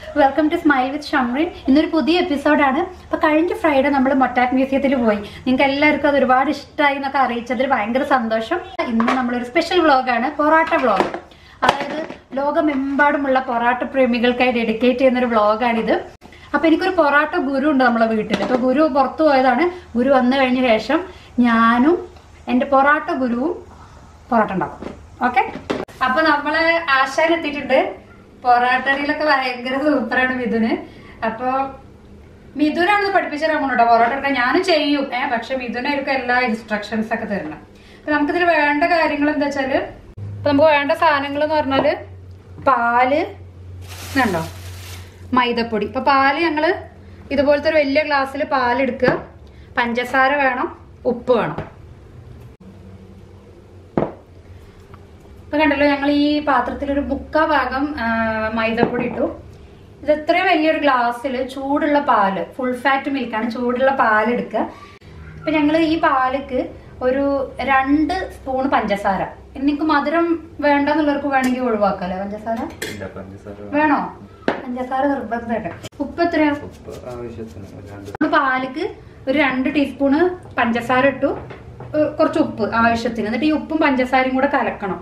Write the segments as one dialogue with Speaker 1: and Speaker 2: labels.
Speaker 1: Welcome to smile with Shamrin ഇന്നൊരു പുതിയ എപ്പിസോഡാണ് അപ്പൊ കഴിഞ്ഞ ഫ്രൈഡേ നമ്മൾ മൊട്ടാക് മ്യൂസിയത്തിൽ പോയി നിങ്ങൾക്ക് എല്ലാവർക്കും അത് ഒരുപാട് ഇഷ്ടമായി എന്നൊക്കെ അറിയിച്ചതിൽ ഭയങ്കര സന്തോഷം ഇന്ന് നമ്മളൊരു സ്പെഷ്യൽ വ്ളോഗാണ് പൊറാട്ട വ്ളോഗ് അതായത് ലോകമെമ്പാടുമുള്ള പൊറാട്ട പ്രേമികൾക്കായി ഡെഡിക്കേറ്റ് ചെയ്യുന്ന ഒരു വ്ളോഗാണിത് അപ്പൊ എനിക്കൊരു പൊറാട്ട ഗുരു ഉണ്ട് നമ്മളെ വീട്ടിൽ അപ്പൊ ഗുരു പുറത്തു പോയതാണ് ഗുരു വന്നു കഴിഞ്ഞ ശേഷം ഞാനും എന്റെ പൊറാട്ട ഗുരുവും പൊറോട്ട ഉണ്ടാക്കും ഓക്കെ അപ്പൊ നമ്മള് ആശാൻ എത്തിയിട്ടുണ്ട് പൊറാട്ടടിയിലൊക്കെ ഭയങ്കര സൂപ്പറാണ് മിഥുന് അപ്പൊ മിഥുനാണ് പഠിപ്പിച്ച നമ്മളോട്ടോ പൊറോട്ട എടുക്കാൻ ഞാനും ചെയ്യും ഏഹ് പക്ഷെ മിഥുനായിരിക്കും എല്ലാ ഇൻസ്ട്രക്ഷൻസ് ഒക്കെ തരണം അപ്പൊ നമുക്കിതിൽ വേണ്ട കാര്യങ്ങൾ എന്താ വെച്ചാല് ഇപ്പൊ നമുക്ക് വേണ്ട സാധനങ്ങൾ എന്ന് പറഞ്ഞാല് പാല് ഇതുണ്ടോ മൈദപ്പൊടി ഇപ്പൊ പാല് ഞങ്ങള് ഇതുപോലത്തെ ഒരു വലിയ ഗ്ലാസ്സിൽ പാലെടുക്കുക പഞ്ചസാര വേണം ഉപ്പ് വേണം ഇപ്പൊ കണ്ടല്ലോ ഞങ്ങൾ ഈ പാത്രത്തിൽ ഒരു മുക്കാ ഭാഗം ആ, മൈദപ്പൊടി ഇട്ടു ഇത് ഇത്രയും വലിയൊരു ഗ്ലാസ്സിൽ ചൂടുള്ള പാല് ഫുൾ ഫാറ്റ് മിൽക്കാണ് ചൂടുള്ള പാല് എടുക്കുക അപ്പൊ ഞങ്ങൾ ഈ പാലിക്ക് ഒരു രണ്ട് സ്പൂൺ പഞ്ചസാര എനിക്ക് മധുരം വേണ്ടെന്നുള്ളവർക്ക് വേണമെങ്കിൽ ഒഴിവാക്കാല്ലേ പഞ്ചസാര
Speaker 2: ഇല്ല പഞ്ചസാര
Speaker 1: വേണോ പഞ്ചസാര നിർബന്ധമായിട്ട് ഉപ്പ് എത്രയാ
Speaker 2: ഉപ്പ് ആവശ്യത്തിന് ഒരു രണ്ട്
Speaker 1: നമ്മള് പാലിക്ക് ഒരു രണ്ട് ടീസ്പൂണ് പഞ്ചസാര ഇട്ടു ഏഹ് കുറച്ച് ഉപ്പ് ആവശ്യത്തിന് എന്നിട്ട് ഈ ഉപ്പും പഞ്ചസാരയും കൂടെ കലക്കണം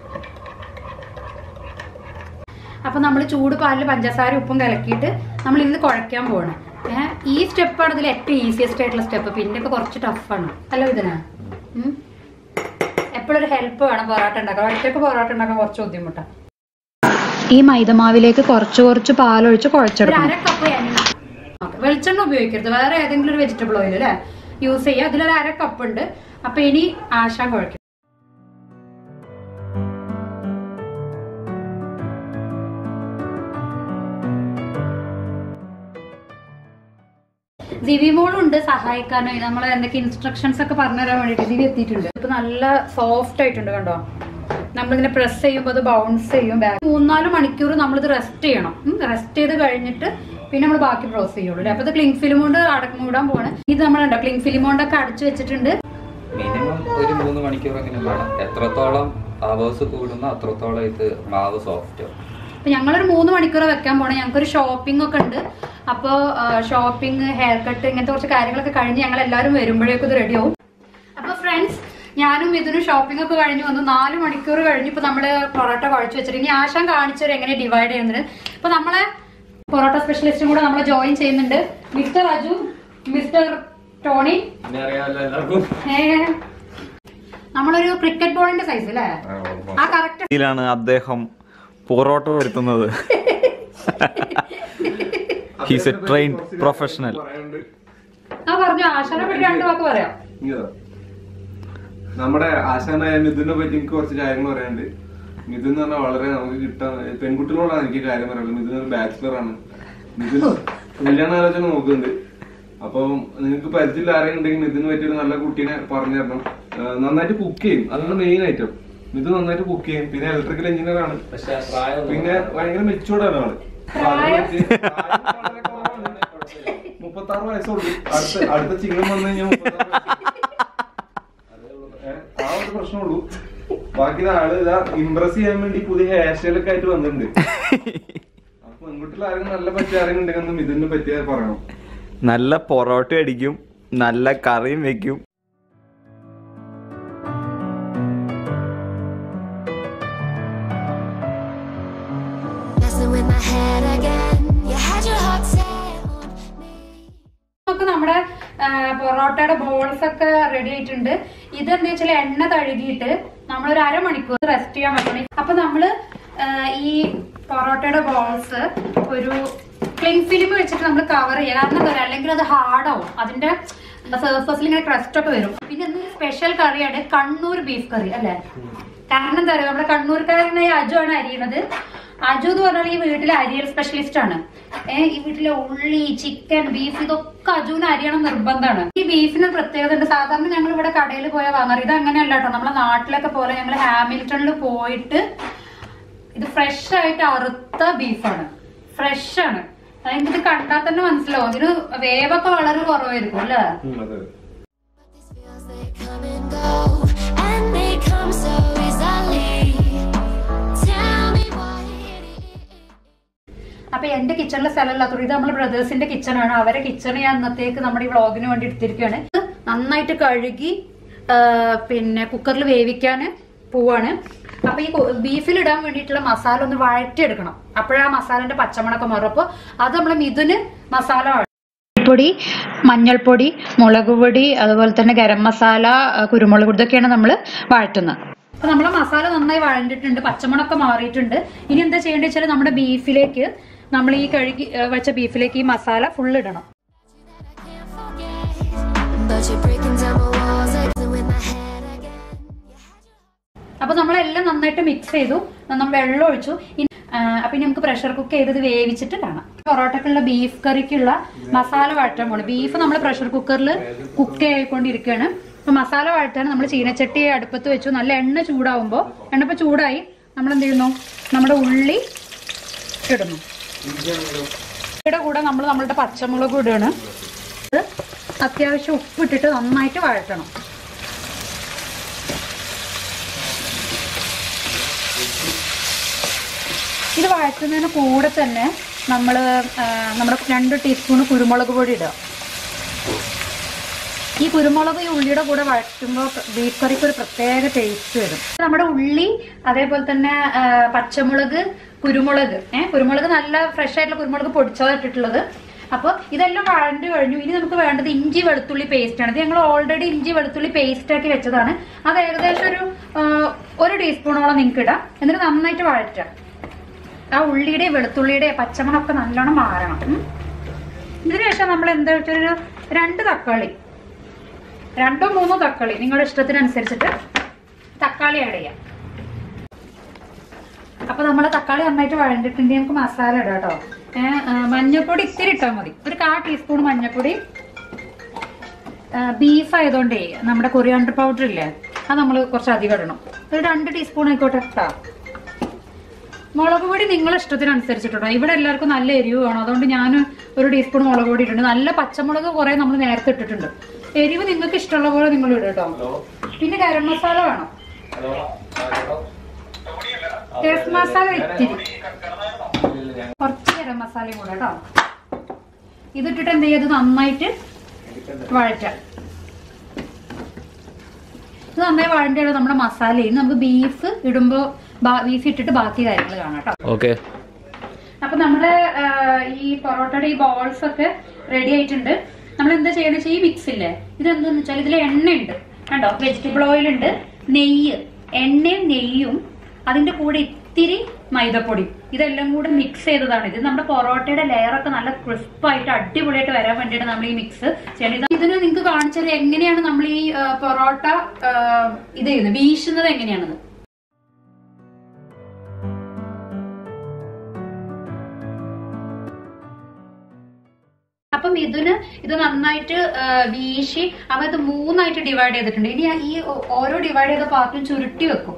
Speaker 1: അപ്പൊ നമ്മൾ ചൂട് പാലിൽ പഞ്ചസാര ഉപ്പും കലക്കിയിട്ട് നമ്മൾ ഇത് കുഴയ്ക്കാൻ പോവാണ് ഏഹ് ഈ സ്റ്റെപ്പാണ് ഇതിൽ ഏറ്റവും ഈസിയസ്റ്റ് ആയിട്ടുള്ള സ്റ്റെപ്പ് പിന്നെ ഒക്കെ കുറച്ച് ടഫാണ് അല്ല ഇതിനാ എപ്പോഴും ഒരു ഹെൽപ്പ് വേണം പൊറോട്ട ഉണ്ടാക്കാൻ ഒറ്റയ്ക്ക് പൊറോട്ട ഉണ്ടാക്കാൻ കുറച്ച് ബുദ്ധിമുട്ടാണ് ഈ മൈദമാവിലേക്ക് കുറച്ച് കുറച്ച് പാലൊഴിച്ച് കുഴച്ചെടുക്കണം അര കപ്പ് എണ്ണ ഓക്കേ. വെളിച്ചെണ്ണ ഉപയോഗിക്കരുത് വേറെ ഏതെങ്കിലും ഒരു വെജിറ്റബിൾ ഓയിൽ അല്ലേ യൂസ് ചെയ്യുക അതിലൊരു അര കപ്പ് ഉണ്ട് അപ്പൊ ഇനി ആശാൻ കുഴക്കും ദിവി മോളുണ്ട് സഹായിക്കാനോ നമ്മൾ എന്തൊക്കെ ഇൻസ്ട്രക്ഷൻസ് ഒക്കെ പറഞ്ഞു തരാൻ വേണ്ടിട്ട് ദിവി എത്തിയിട്ടുണ്ട് ഇപ്പൊ നല്ല സോഫ്റ്റ് ആയിട്ടുണ്ട് കണ്ടോ നമ്മളിങ്ങനെ പ്രസ് ചെയ്യുമ്പോൾ അത് ബൗൺസ് ചെയ്യും ബാക്ക് മൂന്നാല് മണിക്കൂർ നമ്മളിത് റെസ്റ്റ് ചെയ്യണം റെസ്റ്റ് ചെയ്ത് കഴിഞ്ഞിട്ട് പിന്നെ നമ്മൾ ബാക്കി പ്രോസസ് ചെയ്യുള്ളൂ അല്ലേ? അപ്പൊ ഇത് ക്ലിങ് ഫിലിം കൊണ്ട് അടക്കം മൂടാൻ പോവാണ് ഇത് നമ്മളുണ്ടോ ക്ലിങ് ഫിലിം കൊണ്ടൊക്കെ അടച്ചു വെച്ചിട്ടുണ്ട്
Speaker 2: മിനിമം ഒരു മൂന്ന് മണിക്കൂർ എങ്കിലും വേണം എത്രത്തോളം അവേഴ്സ് കൂടുന്നോ അത്രത്തോളം ഇത് മാവ് സോഫ്റ്റ് ആവും
Speaker 1: അപ്പൊ ഞങ്ങളൊരു മൂന്ന് മണിക്കൂർ വെക്കാൻ പോണേ ഞങ്ങൾക്കൊരു ഷോപ്പിംഗ് ഒക്കെ ഉണ്ട് അപ്പോൾ ഷോപ്പിംഗ് ഹെയർ കട്ട് ഇങ്ങനത്തെ കുറച്ച് കാര്യങ്ങളൊക്കെ കഴിഞ്ഞ് ഞങ്ങൾ എല്ലാവരും വരുമ്പോഴേക്കും ഇത് റെഡി ആവും അപ്പൊ ഫ്രണ്ട്സ് ഞാനും ഇതിന് ഷോപ്പിംഗ് ഒക്കെ കഴിഞ്ഞ് വന്നു നാല് മണിക്കൂർ കഴിഞ്ഞ് ഇപ്പൊ നമ്മള് പൊറോട്ട കുഴച്ച് വെച്ചിട്ട് ഇനി ആശാൻ കാണിച്ചത് എങ്ങനെ ഡിവൈഡ് ചെയ്യുന്നത് ഇപ്പൊ നമ്മളെ പൊറോട്ട സ്പെഷ്യലിസ്റ്റും കൂടെ നമ്മൾ ജോയിൻ ചെയ്യുന്നുണ്ട് മിസ്റ്റർ അജു മിസ്റ്റർ ടോണി
Speaker 2: പിന്നെ അറിയാമല്ലോ എല്ലാവർക്കും
Speaker 1: ഏ, നമ്മളൊരു ക്രിക്കറ്റ് ബോളിന്റെ സൈസ് അല്ലേ ആ കറക്റ്റ്
Speaker 3: രീതിയിലാണ് അദ്ദേഹം പൊറോട്ട വരുത്തുന്നത് ഹീസ് എ ട്രെയിൻഡ് പ്രൊഫഷണൽ
Speaker 1: ആ പറഞ്ഞു ആശാനെ പറ്റി രണ്ടു വാക്ക് പറയാം
Speaker 4: ഇങ്ങതാ. നമ്മുടെ ആശാനായ മിഥുനെ പറ്റി എനിക്ക് കുറച്ച് കാര്യങ്ങൾ പറയാനുണ്ട് മിഥുൻ എന്ന് പറഞ്ഞാൽ വളരെ നമുക്ക് കിട്ടാൻ പെൺകുട്ടികളോടാണ് എനിക്ക് കാര്യം പറയാനുള്ളത് മിഥുൻ ഒരു ബാച്ചിലർ ആണ് മിഥുൻ കല്യാണാലോചന നോക്കുന്നുണ്ട് അപ്പം നിങ്ങൾക്ക് പരിചയമില്ല ആരെങ്കിലും ഉണ്ടെങ്കിൽ മിഥുന് പറ്റിയൊരു നല്ല കുട്ടീനെ പറഞ്ഞു തരണം ആ, നന്നായിട്ട് കുക്ക് ചെയ്യും അതാണ് മെയിൻ ഐറ്റം മിഥുൻ നന്നായിട്ട് കുക്ക് ചെയ്യും പിന്നെ ഇലക്ട്രിക്കൽ എഞ്ചിനീയർ ആണ്
Speaker 2: പക്ഷെ പ്രായം
Speaker 4: പിന്നെ ഭയങ്കര മെച്ചൂർഡാണ് ആള്
Speaker 1: പ്രായം?
Speaker 4: മുപ്പത്തി ആറ് വയസ്സുള്ളൂ അടുത്ത അടുത്ത ചിങ്ങം വന്നു കഴിഞ്ഞാൽ മുപ്പത്താറ് വയസ്സ്. ഏ, ആ ഒരു പ്രശ്നമുള്ളൂ ബാക്കി ഇത് ആള് ഇതാ ഇംപ്രസ് ചെയ്യാൻ വേണ്ടി പുതിയ ഹെയർ സ്റ്റൈൽ ഒക്കെ ആയിട്ട് വന്നിട്ടുണ്ട് അപ്പൊ പെൺകുട്ടികൾ ആരെങ്കിലും നല്ല പറ്റിയ ആരെങ്കിലും ഉണ്ടെങ്കിൽ ഒന്ന് മിഥുനെ പറ്റിയ പറയണം
Speaker 3: നല്ല പൊറോട്ട അടിക്കും നല്ല കറിയും വെക്കും
Speaker 5: Messing with my head again. You had your heart set on me.
Speaker 1: നമുക്ക് നമ്മുടെ ആ, പൊറോട്ടയുടെ ബോൾസ് ഒക്കെ റെഡി ആയിട്ടുണ്ട് ഇതെന്താ വെച്ചാൽ എണ്ണ തഴുകിയിട്ട് നമ്മളൊരു അരമണിക്കൂർ റെസ്റ്റ് ചെയ്യാൻ വെക്കണം അപ്പൊ നമ്മള് ആ, ഈ പൊറോട്ടയുടെ ബോൾസ് ഒരു ക്ലിങ് ഫിലിം വെച്ചിട്ട് നമ്മൾ കവർ ചെയ്യുക കാരണം എന്താ പറയുക അല്ലെങ്കിൽ അത് ഹാർഡാവും അതിന്റെ സർഫസിൽ ഇങ്ങനെ ക്രസ്റ്റ് ഒക്കെ വരും പിന്നെ ഇന്ന് സ്പെഷ്യൽ കറിയാണ് കണ്ണൂർ ബീഫ് കറി അല്ലെ കാരണം എന്താ പറയുക നമ്മുടെ കണ്ണൂർക്കാരനായ അജു ആണ് അരിയണത് അജു എന്ന് പറഞ്ഞാൽ ഈ വീട്ടിലെ അരിയൽ സ്പെഷ്യലിസ്റ്റ് ആണ് ഏഹ് ഈ വീട്ടിലെ ഉള്ളി ചിക്കൻ ബീഫ് ഇതൊക്കെ അജുവിന് അരിയണം നിർബന്ധമാണ് ഈ ബീഫിന് ഒരു പ്രത്യേകത ഉണ്ട് സാധാരണ ഞങ്ങൾ ഇവിടെ കടയിൽ പോയാൽ വാങ്ങാറ് ഇത് അങ്ങനെയല്ല കേട്ടോ നമ്മളെ നാട്ടിലൊക്കെ പോലെ ഞങ്ങൾ ഹാമിൽട്ടണിൽ പോയിട്ട് ഇത് ഫ്രഷ് ആയിട്ട് അറുത്ത ബീഫാണ് ഫ്രഷ് ആണ് അതായത് ഇത് കണ്ടാൽ തന്നെ മനസ്സിലാവും ഇതിന് വേവൊക്കെ വളരെ കുറവായിരിക്കും അല്ലേ
Speaker 4: അതെ
Speaker 5: These feels they come and go, and they come so easily. Tell me why.
Speaker 1: അപ്പൊ എന്റെ കിച്ചണിലെ സ്ഥലമില്ലാത്തത് ഇത് നമ്മുടെ ബ്രദേഴ്സിന്റെ കിച്ചണാണ് അവരെ കിച്ചൺ ഞാൻ ഇന്നത്തേക്ക് നമ്മുടെ ഈ വ്ളോഗിന് വേണ്ടി എടുത്തിരിക്കുകയാണ് ഇത് നന്നായിട്ട് കഴുകി ആ, പിന്നെ കുക്കറിൽ വേവിക്കാൻ പോവാണ് അപ്പൊ ഈ ബീഫിൽ ഇടാൻ വേണ്ടിയിട്ടുള്ള മസാല ഒന്ന് വഴറ്റിയെടുക്കണം അപ്പോഴാ മസാലന്റെ പച്ചമണക്കം മാറും അപ്പൊ അത് നമ്മളെ മിഥുന് മസാല പൊടി മഞ്ഞൾപ്പൊടി മുളക് പൊടി അതുപോലെ തന്നെ ഗരം മസാല ആ, കുരുമുളക് പൊടി ഇതൊക്കെയാണ് നമ്മൾ വഴറ്റുന്നത് അപ്പൊ നമ്മളെ മസാല നന്നായി വഴണ്ടിട്ടുണ്ട് പച്ചമണൊക്കെ മാറിയിട്ടുണ്ട് ഇനി എന്താ ചെയ്യേണ്ടത് വെച്ചാൽ നമ്മുടെ ബീഫിലേക്ക് നമ്മൾ ഈ കഴുകി ആ, വെച്ച ബീഫിലേക്ക് ഈ മസാല ഫുൾ ഇടണം
Speaker 5: can't forget. But you're breaking down my walls like in my head again. You had your
Speaker 1: അപ്പൊ നമ്മളെല്ലാം നന്നായിട്ട് മിക്സ് ചെയ്തു നമ്മൾ വെള്ളം ഒഴിച്ചു ഇനി, ആ, അപ്പൊ ഇനി നമുക്ക് പ്രഷർ കുക്ക് ചെയ്തത് വേവിച്ചിട്ട് കാണാം പൊറോട്ടക്കുള്ള ബീഫ് കറിക്കുള്ള മസാല വഴറ്റാൻ പോണ് ബീഫ് നമ്മൾ പ്രഷർ കുക്കറിൽ കുക്ക് ആയിക്കൊണ്ടിരിക്കുകയാണ് അപ്പൊ മസാല വഴറ്റാൻ നമ്മൾ ചീനച്ചട്ടി അടുപ്പത്ത് വെച്ചു നല്ല എണ്ണ ചൂടാവുമ്പോൾ എണ്ണ ഇപ്പൊ ചൂടായി നമ്മൾ എന്ത് ചെയ്യുന്നു നമ്മുടെ ഉള്ളി ഇടുന്നു ഇവിടെ കൂടെ നമ്മൾ നമ്മളുടെ പച്ചമുളക് ഇടുകയാണ് ഇത് അത്യാവശ്യം ഉപ്പിട്ടിട്ട് നന്നായിട്ട് വഴറ്റണം ഇത് വഴറ്റുന്നതിന് കൂടെ തന്നെ നമ്മൾ നമ്മുടെ രണ്ട് ടീസ്പൂൺ കുരുമുളക് പൊടി ഇടുക ഈ കുരുമുളക് ഈ ഉള്ളിയുടെ കൂടെ വഴറ്റുമ്പോൾ ബീഫ് കറിക്ക് ഒരു പ്രത്യേക ടേസ്റ്റ് വരും നമ്മുടെ ഉള്ളി അതേപോലെ തന്നെ ആ, പച്ചമുളക് കുരുമുളക് ഏഹ് കുരുമുളക് നല്ല ഫ്രഷ് ആയിട്ടുള്ള കുരുമുളക് പൊടിച്ചതാണ് ഇട്ടിട്ടുള്ളത് അപ്പോൾ ഇതെല്ലാം വഴണ്ട് കഴിഞ്ഞു ഇനി നമുക്ക് വേണ്ടത് ഇഞ്ചി വെളുത്തുള്ളി പേസ്റ്റ് ആണ് ഇത് ഞങ്ങൾ ഓൾറെഡി ഇഞ്ചി വെളുത്തുള്ളി പേസ്റ്റ് ആക്കി വെച്ചതാണ് അത് ഏകദേശം ഒരു ആ, ഒരു ടീസ്പൂണോളം നിങ്ങൾക്ക് ഇടാം എന്നിട്ട് നന്നായിട്ട് വഴറ്റാം ആ ഉള്ളിയുടെ വെളുത്തുള്ളിയുടെ പച്ചമണമൊക്കെ നല്ലോണം മാറണം ഉം. ഇതിന് ശേഷം നമ്മൾ എന്താ വെച്ചാൽ ഒരു രണ്ട് തക്കാളി രണ്ടോ മൂന്നോ തക്കാളി നിങ്ങളുടെ ഇഷ്ടത്തിനനുസരിച്ചിട്ട് തക്കാളി ആഡ് ചെയ്യാം അപ്പൊ നമ്മളെ തക്കാളി നന്നായിട്ട് വഴണ്ടിട്ടുണ്ടെങ്കിൽ നമുക്ക് മസാല ഇടാം കേട്ടോ ഏഹ് മഞ്ഞൾപ്പൊടി ഇത്തിരി ഇട്ടാൽ മതി ഒരു കാ ടീസ്പൂൺ മഞ്ഞൾപ്പൊടി ബീഫ് ആയതുകൊണ്ടേ നമ്മുടെ കൊറിയാണ്ടർ പൗഡർ ഇല്ലേ അത് നമ്മൾ കുറച്ച് അധികം ഇടണം ഒരു രണ്ട് ടീസ്പൂൺ ആയിക്കോട്ടെ കേട്ടോ മുളക് പൊടി നിങ്ങളെ ഇഷ്ടത്തിനനുസരിച്ചിട്ടോ ഇവിടെ എല്ലാവർക്കും നല്ല എരിവ് വേണം അതുകൊണ്ട് ഞാൻ ഒരു ടീസ്പൂൺ മുളക് പൊടി ഇട്ടിട്ടുണ്ട് നല്ല പച്ചമുളക് കുറെ നമ്മൾ നേരത്തെ ഇട്ടിട്ടുണ്ട് എരിവ് നിങ്ങൾക്ക് ഇഷ്ടമുള്ള പോലെ നിങ്ങൾ ഇടും കേട്ടോ പിന്നെ ഗരം മസാല വേണം ഗരം മസാല ഇത്തിരി കുറച്ച് ഗരം മസാലയും കൂടെ കേട്ടോ ഇതിട്ടിട്ട് എന്ത് ചെയ്യത് നന്നായിട്ട് വഴറ്റാം ഇത് നന്നായി വഴണ്ടിയാണ് നമ്മുടെ മസാല ഇനി നമുക്ക് ബീഫ് ഇടുമ്പോ ബീഫ് ഇട്ടിട്ട് ബാക്കി കാര്യങ്ങൾ കാണാം കേട്ടോ
Speaker 3: ഓക്കെ
Speaker 1: അപ്പൊ നമ്മുടെ ആ, ഈ പൊറോട്ടയുടെ ഈ ബോൾസ് ഒക്കെ റെഡി ആയിട്ടുണ്ട് നമ്മൾ എന്താ ചെയ്യണമെന്ന് വെച്ചാൽ ഈ മിക്സ് ഇല്ലേ ഇത് എന്താന്ന് വെച്ചാൽ ഇതിൽ എണ്ണയുണ്ട് കണ്ടോ വെജിറ്റബിൾ ഓയിൽ ഉണ്ട് നെയ്യ് എണ്ണയും നെയ്യും അതിന്റെ കൂടെ ഇത്തിരി മൈദപ്പൊടി ഇതെല്ലാം കൂടെ മിക്സ് ചെയ്തതാണ് ഇത് നമ്മുടെ പൊറോട്ടയുടെ ലെയർ ഒക്കെ നല്ല ക്രിസ്പായിട്ട് അടിപൊളിയായിട്ട് വരാൻ വേണ്ടിയിട്ട് നമ്മൾ ഈ മിക്സ് ചെയ്യണം ഇത് ഇതിന് നിങ്ങൾക്ക് കാണിച്ചത് എങ്ങനെയാണ് നമ്മൾ ഈ ആ, പൊറോട്ട ആ, ഇത് ചെയ്യുന്നത് വീശുന്നത് എങ്ങനെയാണെന്ന് അപ്പം ഇതിന് ഇത് നന്നായിട്ട് ആ, വീശി അവ ഇത് മൂന്നായിട്ട് ഡിവൈഡ് ചെയ്തിട്ടുണ്ട് ഇനി ഈ ഓ- ഓരോ ഡിവൈഡ് ചെയ്ത പാർട്ടും ചുരുട്ടി വെക്കും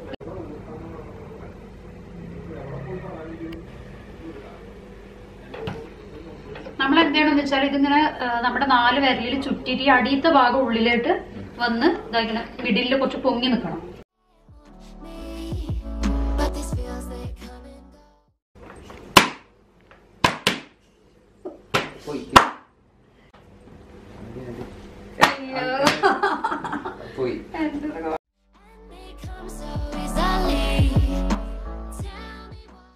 Speaker 1: നമ്മൾ എന്താണെന്ന് വെച്ചാൽ ഇതിങ്ങനെ ആ, നമ്മുടെ നാല് വിരലിൽ ചുറ്റിട്ട് ഈ അടിയത്തെ ഭാഗം ഉള്ളിലോട്ട് വന്ന് ഇതാ ഇങ്ങനെ മിഡിലിൽ കുറച്ച് പൊങ്ങി നിൽക്കണം
Speaker 5: me. But these feels they come and go.
Speaker 2: പോയി പോയി
Speaker 5: They come so easily. Tell me why.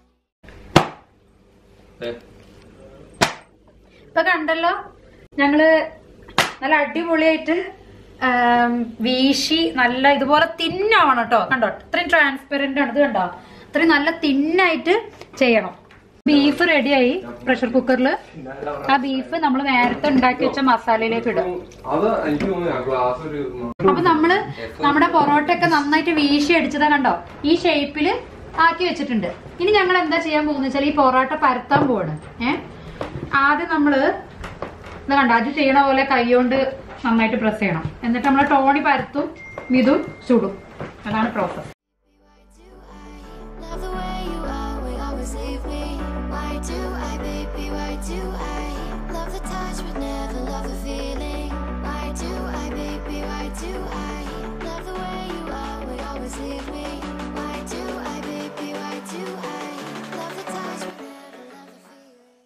Speaker 2: ഏ,
Speaker 1: ഇപ്പൊ കണ്ടല്ലോ ഞങ്ങള് നല്ല അടിപൊളിയായിട്ട് ആം, വീശി നല്ല ഇതുപോലെ തിന്നാവണം കേട്ടോ കണ്ടോ ഇത്രയും ട്രാൻസ്പെറന്റ് ആണ് ഇത് കണ്ടോ ഇത്രയും നല്ല തിന്നായിട്ട് ചെയ്യണം ബീഫ് റെഡിയായി പ്രഷർ കുക്കറിൽ ആ ബീഫ് നമ്മൾ നേരത്തെ ഉണ്ടാക്കി വെച്ച മസാലയിലേക്ക് ഇടും
Speaker 4: അത് എനിക്ക് തോന്നുന്നു ഗ്ലാസ് ഒരു
Speaker 1: അപ്പൊ നമ്മള് നമ്മുടെ പൊറോട്ട ഒക്കെ നന്നായിട്ട് വീശി അടിച്ചതാ കണ്ടോ ഈ ഷേപ്പില് ആക്കി വെച്ചിട്ടുണ്ട് ഇനി ഞങ്ങൾ എന്താ ചെയ്യാൻ പോകുന്ന വെച്ചാൽ ഈ പൊറോട്ട പരത്താൻ പോവാണ് ഏ ആദ്യം നമ്മള് ഇത് കണ്ടോ അത് ചെയ്യണ പോലെ കൈകൊണ്ട് നന്നായിട്ട് പ്രസ് ചെയ്യണം എന്നിട്ട് നമ്മൾ ടോണി പരത്തും മിതും ചുടും അതാണ് process
Speaker 5: Love the way you are, will always leave me. Why do I, baby? Why do I love the touch but never love the feeling? Why do I, baby? Why do I love the way you are, will always leave me? Why do I, baby? Why do I love the touch but never love the feeling?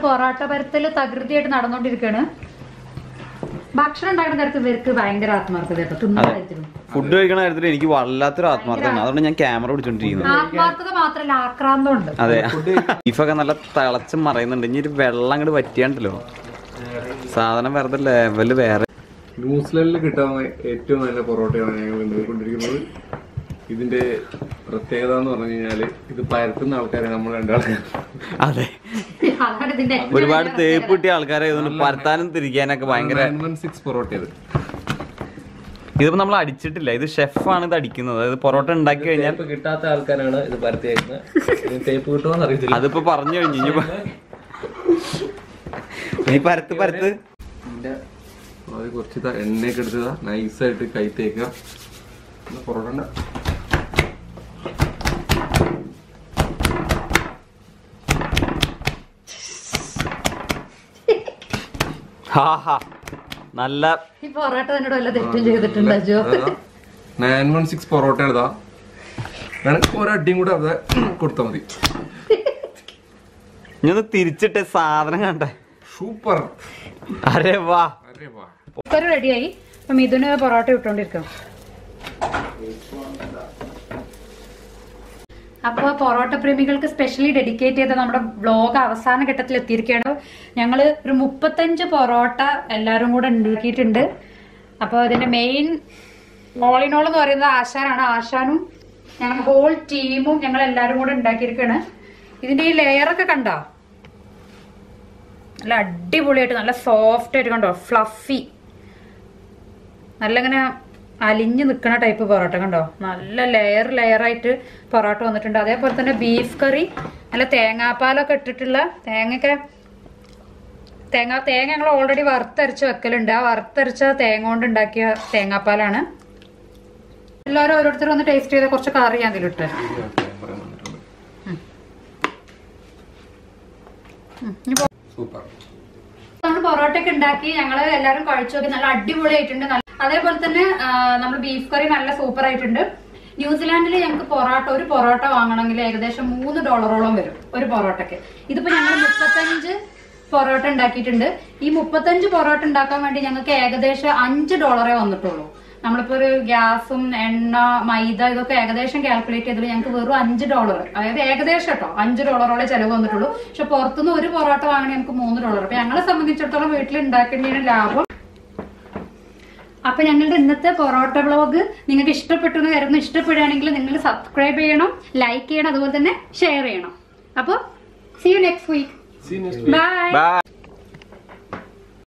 Speaker 1: Parotta പരത്തല് തകൃതിയായിട്ട് നടന്നുകൊണ്ടിരിക്കുകയാണ് ഭക്ഷണം ഉണ്ടാക്കുന്ന കാര്യത്തിൽ ഇവർക്ക് ഭയങ്കര ആത്മാർത്ഥത കേട്ടോ തിന്നുന്ന കാര്യത്തിലും
Speaker 3: ഫുഡ് കഴിക്കണ കാര്യത്തിൽ എനിക്ക് വല്ലാത്തൊരു ആത്മാർത്ഥമാണ് അതുകൊണ്ട് ഞാൻ ക്യാമറ പിടിച്ചോണ്ടിരിക്കുന്നത്
Speaker 1: ആത്മാർത്ഥത മാത്രല്ല ആക്രാന്തം ഉണ്ട്
Speaker 3: അതെ ബീഫൊക്കെ നല്ല തിളച്ച് മറയുന്നുണ്ട് ഇനി ഒരു വെള്ളം അങ്ങോട്ട് പറ്റിയാണ്ടല്ലോ സാധനം വെറുതെ ലെവല് വേറെ
Speaker 4: ന്യൂസിലൻഡിൽ കിട്ടാവുന്ന ഏറ്റവും നല്ല പൊറോട്ടയാണ് ഞങ്ങൾ ഉണ്ടാക്കിക്കൊണ്ടിരിക്കുന്നത് ഇതിന്റെ പ്രത്യേകത എന്ന് പറഞ്ഞു കഴിഞ്ഞാല് ഇത് പരത്തുന്ന ആൾക്കാരെ നമ്മൾ രണ്ടാൾക്കാർ
Speaker 1: അതാണ്
Speaker 3: അതെ
Speaker 1: ഇതിന്റെ ഏറ്റവും
Speaker 3: ഒരുപാട്
Speaker 1: വലിയ
Speaker 3: തേപ്പ് കിട്ടിയ ആൾക്കാരെ ഇതൊന്ന് പരത്താനും തിരിക്കാനൊക്കെ ഭയങ്കര
Speaker 4: നയൻ വൺ സിക്സ് പൊറോട്ട ഇത്
Speaker 3: ഇതിപ്പോ നമ്മൾ അടിച്ചിട്ടില്ല ഇത് ഷെഫാണ് ഇത് അടിക്കുന്നത് അതായത് പൊറോട്ട ഉണ്ടാക്കി കഴിഞ്ഞാൽ
Speaker 6: തേപ്പ് കിട്ടാത്ത ആൾക്കാരാണ് ഇത് പരത്തിയേക്കുന്നത് ഇതിന് തേപ്പ് കിട്ടുമോന്ന് അറിയത്തില്ല
Speaker 3: അതിപ്പോ പറഞ്ഞു കഴിഞ്ഞു ഇനി നീ പരത്ത് പരത്ത്
Speaker 4: ഇതിന്റെ അത് കുറച്ച് ഇതാ എണ്ണയൊക്കെ എടുത്തതാ നൈസായിട്ട് കൈ തേക്കുക എന്നാ പൊറോട്ട ഉണ്ട്.
Speaker 3: ഹാ ഹാ നല്ല
Speaker 1: ഈ പൊറോട്ട തന്നോട് വല്ല തെറ്റും ചെയ്തിട്ടുണ്ട് Ajo
Speaker 4: nine one six parotta എടുത്താ വേണമെങ്കിൽ ഒരടിയും കൂടെ അവിടെ കൊടുത്താൽ മതി
Speaker 3: ഇനി ഒന്ന് തിരിച്ചിട്ട് സാധനം കണ്ടേ
Speaker 4: സൂപ്പർ
Speaker 3: അരെ വാ
Speaker 4: അരെ വാ
Speaker 1: കുക്കർ റെഡിയായി അപ്പൊ മിഥുന് പൊറോട്ട ഇട്ടോണ്ടിരിക്കും അപ്പോൾ പൊറോട്ട പ്രേമികൾക്ക് സ്പെഷ്യലി ഡെഡിക്കേറ്റ് ചെയ്ത നമ്മുടെ ബ്ലോഗ് അവസാന ഘട്ടത്തിൽ എത്തിയിരിക്കുകയാണ് ഞങ്ങൾ ഒരു മുപ്പത്തഞ്ച് പൊറോട്ട എല്ലാവരും കൂടെ ഉണ്ടാക്കിയിട്ടുണ്ട് അപ്പോൾ ഇതിന്റെ മെയിൻ മോളിനോൾ എന്ന് പറയുന്നത് ആശാനാണ് ആശാനും ഞങ്ങൾ ഹോൾ ടീമും ഞങ്ങൾ എല്ലാവരും കൂടെ ഉണ്ടാക്കിയിരിക്കുകയാണ് ഇതിന്റെ ഈ ലെയറൊക്കെ കണ്ടോ നല്ല അടിപൊളിയായിട്ട് നല്ല സോഫ്റ്റ് ആയിട്ട് കണ്ടോ ഫ്ലഫി നല്ല ഇങ്ങനെ അലിഞ്ഞു നിൽക്കുന്ന ടൈപ്പ് പൊറോട്ട കണ്ടോ നല്ല ലെയർ ലെയർ ആയിട്ട് പൊറോട്ട വന്നിട്ടുണ്ട് അതേപോലെ തന്നെ ബീഫ് കറി നല്ല തേങ്ങാപ്പാലൊക്കെ ഇട്ടിട്ടുള്ള തേങ്ങയൊക്കെ തേങ്ങ തേങ്ങ ഞങ്ങൾ ഓൾറെഡി വറുത്തരച്ച് വെക്കലുണ്ട് ആ വറുത്തരച്ച തേങ്ങ കൊണ്ട് ഉണ്ടാക്കിയ തേങ്ങാപ്പാലാണ് എല്ലാവരും ഓരോരുത്തർ ഒന്ന് ടേസ്റ്റ് ചെയ്ത കുറച്ച് കറി ഞാൻ ഇതിലിട്ട്
Speaker 4: സൂപ്പർ
Speaker 1: നമ്മൾ പൊറോട്ട ഒക്കെ ഉണ്ടാക്കി ഞങ്ങൾ എല്ലാവരും കഴിച്ചു നോക്കി നല്ല അടിപൊളിയായിട്ടുണ്ട് നല്ല- അതേപോലെ തന്നെ നമ്മൾ ബീഫ് കറി നല്ല സൂപ്പർ ആയിട്ടുണ്ട് ന്യൂസിലാൻഡിൽ ഞങ്ങൾക്ക് പൊറോട്ട ഒരു പൊറോട്ട വാങ്ങണമെങ്കിൽ ഏകദേശം മൂന്ന് ഡോളറോളം വരും ഒരു പൊറോട്ടക്ക് ഇതിപ്പോ ഞങ്ങൾ മുപ്പത്തഞ്ച് പൊറോട്ട ഉണ്ടാക്കിയിട്ടുണ്ട് ഈ മുപ്പത്തഞ്ച് പൊറോട്ട ഉണ്ടാക്കാൻ വേണ്ടി ഞങ്ങൾക്ക് ഏകദേശം അഞ്ച് ഡോളറേ വന്നിട്ടുള്ളൂ നമ്മളിപ്പോ ഒരു ഗ്യാസും എണ്ണ മൈദ ഇതൊക്കെ ഏകദേശം കാൽക്കുലേറ്റ് ചെയ്തിട്ട് ഞങ്ങൾക്ക് വെറും അഞ്ച് ഡോളർ അതായത് ഏകദേശം കേട്ടോ അഞ്ച് ഡോളറോളം ചെലവ് വന്നിട്ടുള്ളൂ പക്ഷെ പുറത്തുനിന്ന് ഒരു പൊറോട്ട വാങ്ങണേ നമുക്ക് മൂന്ന് ഡോളർ അപ്പൊ ഞങ്ങളെ സംബന്ധിച്ചിടത്തോളം വീട്ടിൽ ഉണ്ടാക്കേണ്ടതാണ് ലാഭം അപ്പൊ ഞങ്ങളുടെ ഇന്നത്തെ പൊറോട്ട വ്ളോഗ് നിങ്ങൾക്ക് ഇഷ്ടപ്പെട്ടു എന്ന് കരുതുന്നു ഇഷ്ടപ്പെടുകയാണെങ്കിൽ നിങ്ങൾ സബ്സ്ക്രൈബ് ചെയ്യണം ലൈക്ക് ചെയ്യണം അതുപോലെ തന്നെ ഷെയർ ചെയ്യണം അപ്പോൾ see you next week bye
Speaker 3: by